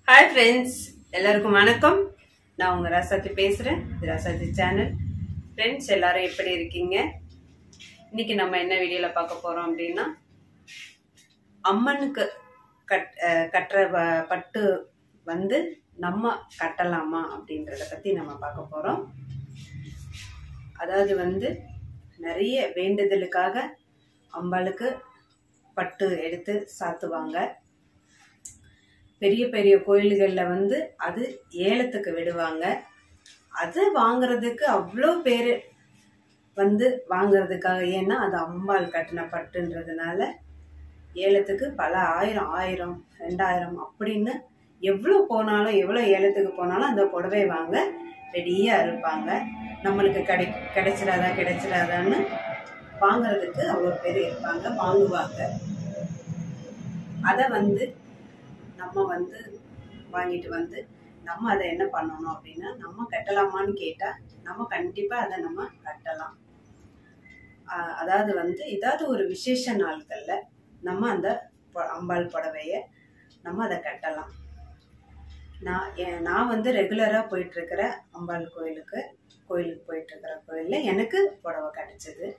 hi friends எல்லாருக்கும் வணக்கம் நான் உங்கள் ரசாத்தி பேசுகிறேன் இது ரசாத்தி சேனல் ஃப்ரெண்ட்ஸ் எல்லாரும் எப்படி இருக்கீங்க இன்னைக்கு நம்ம என்ன வீடியோவில் பார்க்க போகிறோம் அப்படின்னா அம்மனுக்கு கட் அஹ் கட்டுற வ- பட்டு வந்து நம்ம கட்டலாமா அப்படின்றத பற்றி நம்ம பார்க்க போகிறோம் அதாவது வந்து நிறைய வேண்டுதலுக்காக அம்பாளுக்கு பட்டு எடுத்து சாத்துவாங்க பெரிய பெரிய கோயில்களில் வந்து அது ஏலத்துக்கு விடுவாங்க அதை வாங்குறதுக்கு அவ்வளோ பேர் வந்து வாங்குறதுக்காக ஏன்னா அது அம்பாள் கட்டின பட்டுன்றதுனால ஏலத்துக்கு பல ஆயிரம் ஆயிரம் ரெண்டாயிரம் அப்படின்னு எவ்வளோ போனாலும் எவ்வளோ ஏலத்துக்கு போனாலும் அந்த புடவை வாங்க ரெடியாக இருப்பாங்க நம்மளுக்கு கிடை கிடைச்சிடாதா கிடைச்சிடாதான்னு வாங்குறதுக்கு அவ்வளோ பேர் இருப்பாங்க வாங்குவாங்க அதை வந்து நம்ம வந்து வாங்கிட்டு வந்து நம்ம அதை என்ன பண்ணணும் அப்படின்னா நம்ம கட்டலாமான்னு கேட்டால் நம்ம கண்டிப்பாக அதை நம்ம கட்டலாம் ஆஹ் அதாவது வந்து ஏதாவது ஒரு விசேஷ நாட்களில் நம்ம அந்த பொ- அம்பாள் புடவைய நம்ம அதை கட்டலாம் நான் எ- நான் வந்து ரெகுலராக போயிட்டுருக்கிற அம்பாள் கோயிலுக்கு கோயிலுக்கு போயிட்டுருக்கிற கோயிலில் எனக்கு புடவை கிடச்சிது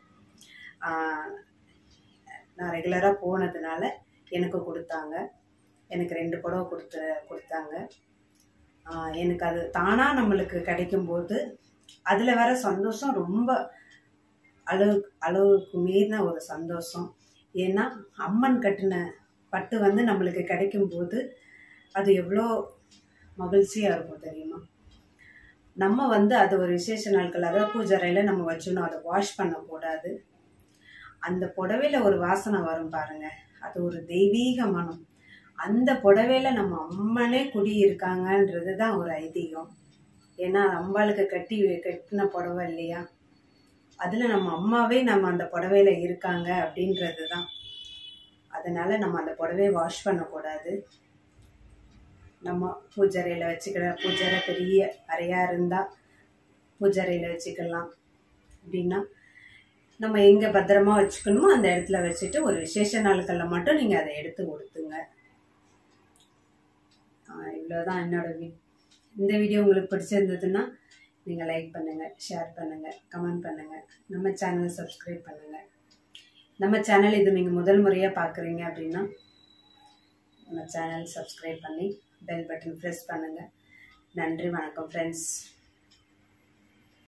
நான் ரெகுலராக போனதுனால எனக்கு கொடுத்தாங்க எனக்கு ரெண்டு புடவை கொடுத்து கொடுத்தாங்க ஆஹ் எனக்கு அது தானாக நம்மளுக்கு கிடைக்கும்போது அதில் வர சந்தோஷம் ரொம்ப அளவு அளவுக்கு மீறின ஒரு சந்தோஷம் ஏன்னா அம்மன் கட்டின பட்டு வந்து நம்மளுக்கு கிடைக்கும்போது அது எவ்வளோ மகிழ்ச்சியாக இருக்கும் தெரியுமா நம்ம வந்து அது ஒரு விசேஷ நாட்கள் அதாவது பூஜை அறையில் நம்ம வச்சோன்னா அதை வாஷ் பண்ணக்கூடாது அந்த புடவையில ஒரு வாசனை வரும் பாருங்க அது ஒரு தெய்வீக மனம் அந்த புடவையில நம்ம அம்மனே குடி இருக்காங்கன்றது தான் ஒரு ஐதீகம் ஏன்னா அம்பாளுக்கு கட்டி கட்டின புடவை இல்லையா அதில் நம்ம அம்மாவே நம்ம அந்த புடவையில இருக்காங்க அப்படின்றது தான் அதனால நம்ம அந்த புடவையை வாஷ் பண்ணக்கூடாது நம்ம பூஜரையில் வச்சுக்கிற பூஜரை பெரிய அறையாக இருந்தால் பூஜரையில் வச்சுக்கலாம் அப்படின்னா நம்ம எங்கே பத்திரமா வச்சுக்கணுமோ அந்த இடத்துல வச்சுட்டு ஒரு விசேஷ நாட்களில் மட்டும் நீங்கள் அதை எடுத்து கொடுத்துங்க இவ்வளோதான் என்னோட வீ இந்த வீடியோ உங்களுக்கு பிடிச்சிருந்ததுன்னா நீங்கள் லைக் பண்ணுங்கள் ஷேர் பண்ணுங்கள் கமெண்ட் பண்ணுங்கள் நம்ம சேனலை சப்ஸ்கிரைப் பண்ணுங்கள் நம்ம சேனல் இது நீங்கள் முதல் முறையாக பார்க்குறீங்க அப்படின்னா நம்ம சேனல் சப்ஸ்கிரைப் பண்ணி பெல் பட்டன் ப்ரெஸ் பண்ணுங்கள் நன்றி வணக்கம் ஃப்ரெண்ட்ஸ்